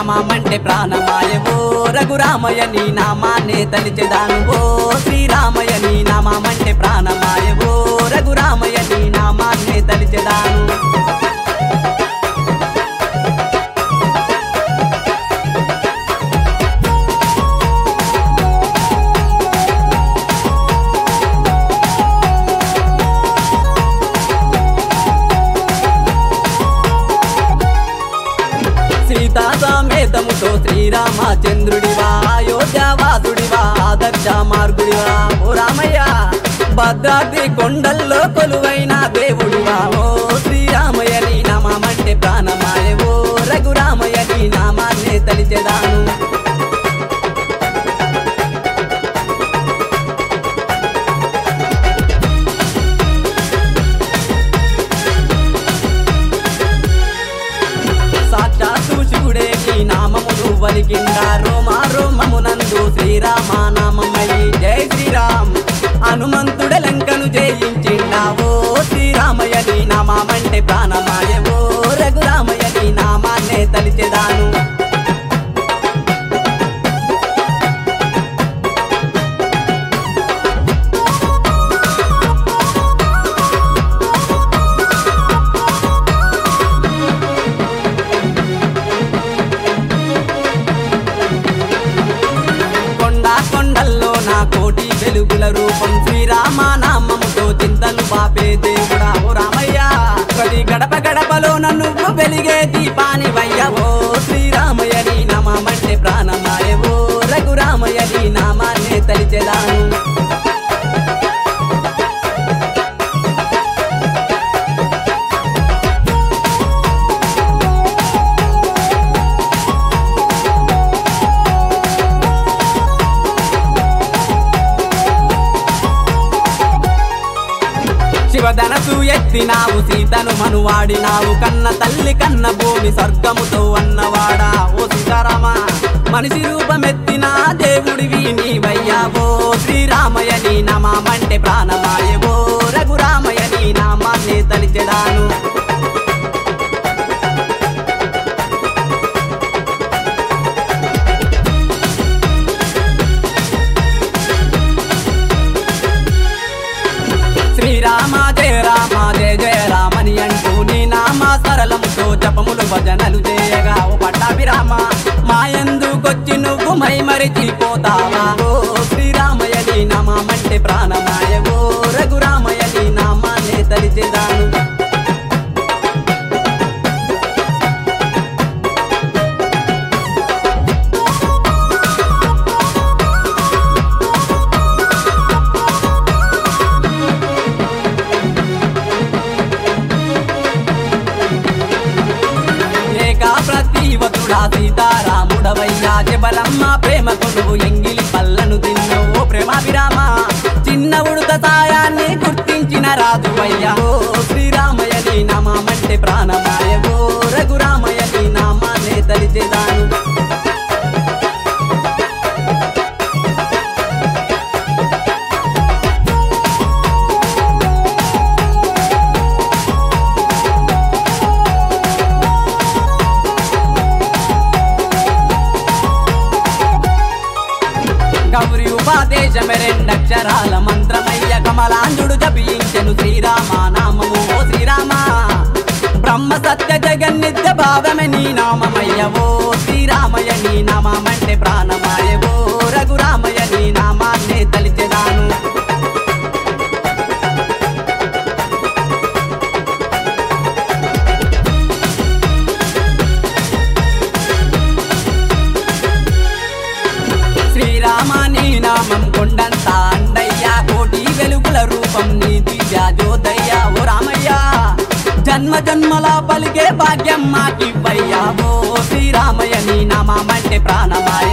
నామంటే ప్రాణమాయ ఓ రఘురామయ్య నీ నామాన్నే తలిచెదాను ఓ శ్రీరామయ్య నీ నామంటే ప్రాణమాయ ఓ రఘురామయ్య నీ నామాన్నే తలిచెదాను సీతా సమేతముతో శ్రీరామచంద్రుడివా అయోధ్యావాసుడివా ఆదర్శ మార్గుడివా ఓ రామయ్య భద్రాద్రి కొండల్లో కొలువైన దేవుడివా ఓ శ్రీరామయ్య నీ నామంటే ప్రాణమాయ ఓ రఘురామయ్య నీ నామాన్నే తలిచెదాను సాక్షాత్తు శివుడే నీ నామమును వలికిందా రోమా రోమమునందు శ్రీరామ నామమయ్యి జై శ్రీరామ్ హనుమంతుడ లంకను జయించిండా ఓ శ్రీరామయ్య నీ నామంటే ప్రాణమాయ ఓ రఘురామయ్య నీ నామాన్నే తలిచెదాను కొండ కొండల్లో నా కోటి వెలుగుల రూపం శ్రీరామ నామముతో చింతలు పాపే దేవుడా ఓ రామయ్య ప్రతి గడప గడపలో నన్ను వెలిగే దీపాని వయ్య ఓ శ్రీరామయ్య నీ నామంటే ప్రాణమాయ ఓ రఘురామయ్య నీ నామాన్నే తలిచెదాను శివధనసు ఎత్తినావు సీతను మనువాడినావు కన్న తల్లి కన్న భూమి స్వర్గముతో అన్నవాడా ఓ సీతారామ మనిషి రూపమెత్తిన దేవుడివి నీవయ్యా ఓ శ్రీరామయ్య నీ నామంటే ప్రాణమాయ ఓ రఘురామయ్య నీ నామాన్నే తలిచెదాను శ్రీరామ జయ రామ జయ జయ రామని అంటూ నీ నామ సరళముతో జపములు భజనలు చేయగా ఓ పట్టాభిరామ మాయందుకొచ్చి నువ్వు మై మరిచిపోతావా ఓ శ్రీరామయ్య నీ నామంటే ప్రాణమాయ ఓ రఘురామయ్య నీ నామాన్నే తలిచెదాను ఏకా ప్రతివతుడా సీతారాముడవయ్యా జబలమ్మ ప్రేమకు నువ్వు ఎంగిలి పల్లను తిన్నవు ప్రేమాభిరామ చిన్న ఉడుత సాయాన్ని గుర్తించిన రాజువయ్యా ఓ శ్రీరామయ్య నీ నామంటే ప్రాణమాయ ఓ రఘురామయ్య నీ నామాన్నే తలిచెదాను గౌరి ఉపాదేశమే రెండక్షరాల మంత్రమయ్య కమలాంజుడు జపించెను శ్రీరామ నామము ఓ శ్రీరామ బ్రహ్మ సత్య జగన్నిత్య భావమే నీ నామమయ్య ఓ శ్రీరామయ్య నీ నామంటే ప్రాణమాయ ఓ రఘురామయ్య నీ నామాన్నే తలిచెదాను శ్రీరామ నీ నామం కొండంత అండయ్య కోటి వెలుగుల రూపం నీ దివ్య జ్యోతయ్య ఓ రామయ్య జన్మ జన్మల పలికే భాగ్యం మాకివ్వయ్యా ఓ శ్రీరామయ్య నీ నామంటే ప్రాణమాయ